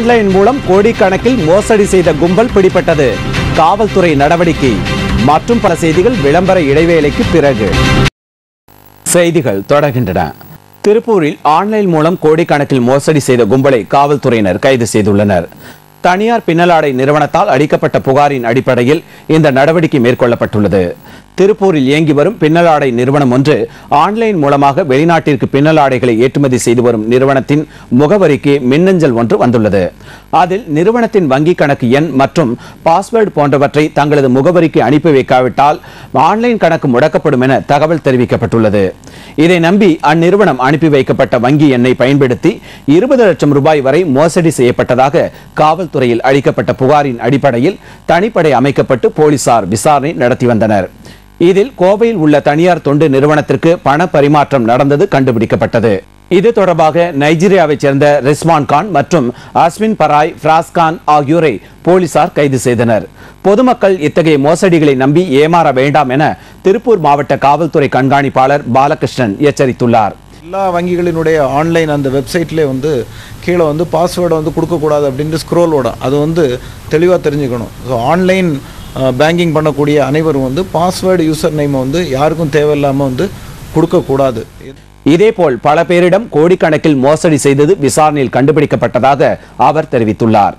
online மூலம் கோடிக்கணக்கில் மோசடி செய்த கும்பல் பிடிபட்டது காவல்துறை நடவடிக்கை மற்றும் பல செய்திகள் விளம்பர இடைவேளைக்கு பிறகு செய்திகள் தொடர்கின்றன திருப்பூரில் ஆன்லைன் மூலம் கோடிக்கணக்கில் மோசடி செய்த கும்பலை காவல்துறையினர் கைது செய்துள்ளனர் தனியார் பின்னலாடை நிறுவனத்தால் அளிக்கப்பட்ட புகாரின் அடிப்படையில் இந்த நடவடிக்கை மேற்கொள்ளப்பட்டுள்ளது திருப்பூரில் இயங்கி வரும் பின்னலாடை நிறுவனம் ஒன்று ஆன்லைன் மூலமாக வெளிநாட்டிற்கு பின்னலாடைகளை ஏற்றுமதி செய்து வரும் நிறுவனத்தின் முகவரிக்கு மின்னஞ்சல் ஒன்று வந்துள்ளது அதில் நிறுவனத்தின் வங்கி கணக்கு எண் மற்றும் பாஸ்வேர்டு போன்றவற்றை தங்களது முகவரிக்கு அனுப்பி வைக்காவிட்டால் ஆன்லைன் கணக்கு முடக்கப்படும் என தகவல் தெரிவிக்கப்பட்டுள்ளது இதை நம்பி அந்நிறுவனம் அனுப்பி வைக்கப்பட்ட வங்கி எண்ணை பயன்படுத்தி இருபது லட்சம் ரூபாய் வரை மோசடி செய்யப்பட்டதாக காவல்துறையில் அளிக்கப்பட்ட புகாரின் அடிப்படையில் தனிப்படை அமைக்கப்பட்டு போலீசார் விசாரணை நடத்தி வந்தனர் இதில் கோவையில் உள்ள தனியார் தொண்டு நிறுவனத்திற்கு பண பரிமாற்றம் நடந்தது கண்டுபிடிக்கப்பட்டது இது தொடர்பாக நைஜீரியாவைச் சேர்ந்த ரிஸ்மான் கான் மற்றும் அஸ்மின் பராய் ஃப்ராஸ் கான் ஆகியோரை போலீசார் கைது செய்தனர் பொதுமக்கள் இத்தகைய மோசடிகளை நம்பி ஏமாற வேண்டாம் என திருப்பூர் மாவட்ட காவல்துறை கண்காணிப்பாளர் பாலகிருஷ்ணன் எச்சரித்துள்ளார் எல்லா வங்கிகளினுடைய ஆன்லைன் அந்த வெப்சைட்லேயே வந்து கீழே வந்து பாஸ்வேர்டை வந்து கொடுக்கக்கூடாது அப்படின்ட்டு ஸ்க்ரோல் ஓடும் அது வந்து தெளிவாக தெரிஞ்சுக்கணும் ஸோ ஆன்லைன் பேங்கிங் பண்ணக்கூடிய அனைவரும் வந்து பாஸ்வேர்டு யூசர் நேமை வந்து யாருக்கும் தேவையில்லாமல் வந்து கொடுக்கக்கூடாது இதேபோல் பல பேரிடம் கோடிக்கணக்கில் மோசடி செய்தது விசாரணையில் கண்டுபிடிக்கப்பட்டதாக அவர் தெரிவித்துள்ளார்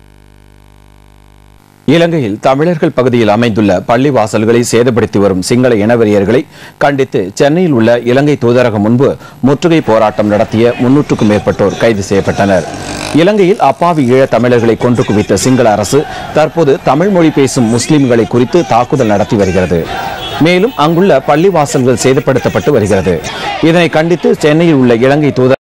இலங்கையில் தமிழர்கள் பகுதியில் அமைந்துள்ள பள்ளி வாசல்களை சேதப்படுத்தி வரும் சிங்கள இனவெறியர்களை கண்டித்து சென்னையில் உள்ள இலங்கை தூதரகம் முன்பு முற்றுகை போராட்டம் நடத்திய முன்னூற்றுக்கும் மேற்பட்டோர் கைது செய்யப்பட்டனர் இலங்கையில் அப்பாவி ஈழத் தமிழர்களை கொன்று குவித்த சிங்கள அரசு தற்போது தமிழ் மொழி பேசும் முஸ்லிம்களை குறித்து தாக்குதல் நடத்தி வருகிறது மேலும் அங்குள்ள பள்ளி வாசல்கள் சேதப்படுத்தப்பட்டு வருகிறது இதனை கண்டித்து சென்னையில் உள்ள இலங்கை தூதர்